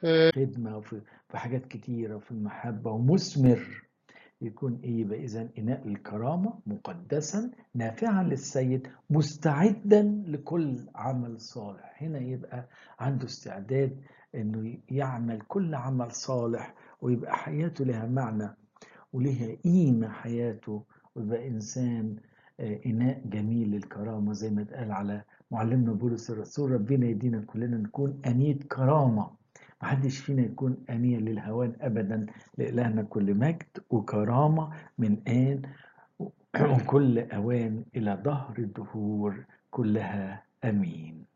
مم. خدمة وفي في حاجات كتيرة وفي المحبة ومثمر يكون إيه يبقى إذا إناء الكرامة مقدسا نافعا للسيد مستعدا لكل عمل صالح هنا يبقى عنده استعداد إنه يعمل كل عمل صالح ويبقى حياته لها معنى ولها قيمة حياته ويبقى إنسان آه، إناء جميل للكرامة زي ما اتقال على معلمنا بولس الرسول ربنا يدينا كلنا نكون أنية كرامة محدش فينا يكون أنية للهوان أبدا لإلهنا كل مجد وكرامة من آن وكل أوان إلى ظهر الدهور كلها أمين